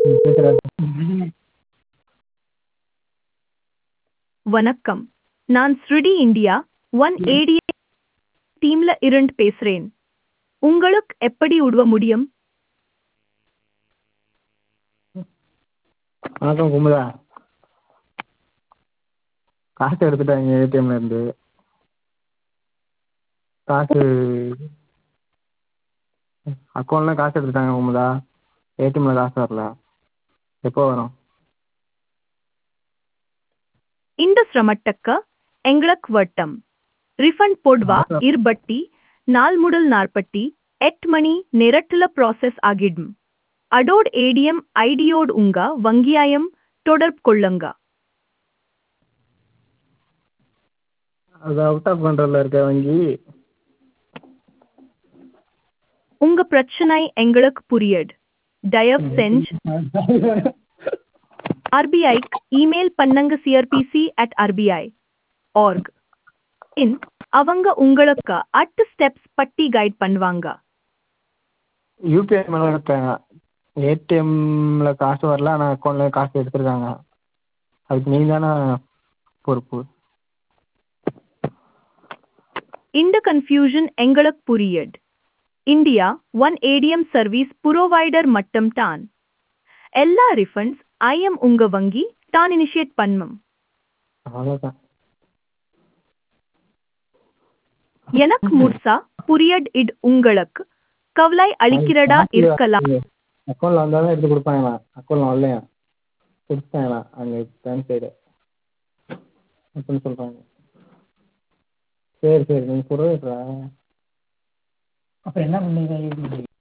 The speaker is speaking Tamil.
ம் பேசுறாரு வணக்கம் நான் ஸ்ருடி இந்தியா ஒன் ஏடி டீம்ல இருந்து பேசுறேன் உங்களுக்கு எப்படி உதவ முடியும் வணக்கம் குமுதா காசு எடுத்துட்டாங்க ஏடிஎம்ல இருந்து காசு அக்கௌண்ட்ல காசு எடுத்துட்டாங்க குமுதா ஏடிஎம்ல காசு வரல எப்போ வரும் இந்த சிரமட்டக்க எங்களுக்கு வட்டம் ரிஃபண்ட் போடுவா இருபட்டி நாள் முதல் நாற்பட்டி எட்டு மணி நேரத்துல ப்ராசஸ் ஆகிடும் அடோட் ஏடிஎம் ஐடியோடு உங்க வங்கியாயம் தொடர்பு கொள்ளுங்க அது அவுட் ஆஃப் கண்ட்ரோலில் இருக்க வங்கி உங்க பிரச்சனை எங்களுக்கு புரியுது தயவு செஞ்சு ஆர்பிஐக்கு இமெயில் பண்ணுங்க CRPC at RBI org in அவங்க உங்களுக்கு அட்டு ஸ்டெப்ஸ் பட்டி கைட் பண்ணுவாங்க யூபிஐ மூலம் எடுத்தாங்க ஏடிஎம்ல காசு வரல ஆனால் அக்கௌண்ட்ல காசு எடுத்திருக்காங்க அதுக்கு நீங்கள் தானே பொறுப்பு இந்த கன்ஃபியூஷன் எங்களுக்கு புரியுது India one ATM service provider மட்டும் தான் எல்லா ரிஃபண்ட்ஸ் ஐஎம் உங்க வங்கி தான் இனிஷியேட் பண்ணும் அவ்வளோதான் எனக்கு முழுசா புரியட் இட் உங்களுக்கு கவலை அளிக்கிறதா இருக்கலாம் அக்கௌண்ட்ல வந்தால் தான் எடுத்து கொடுப்பாங்களா அக்கௌண்ட்ல வரலையா கொடுத்தாங்களா அங்கே பேங்க் சைடு அப்படின்னு சொல்கிறாங்க சரி சரி நீங்கள் சொல்கிறேன் அப்புறம் என்ன பண்ணீங்க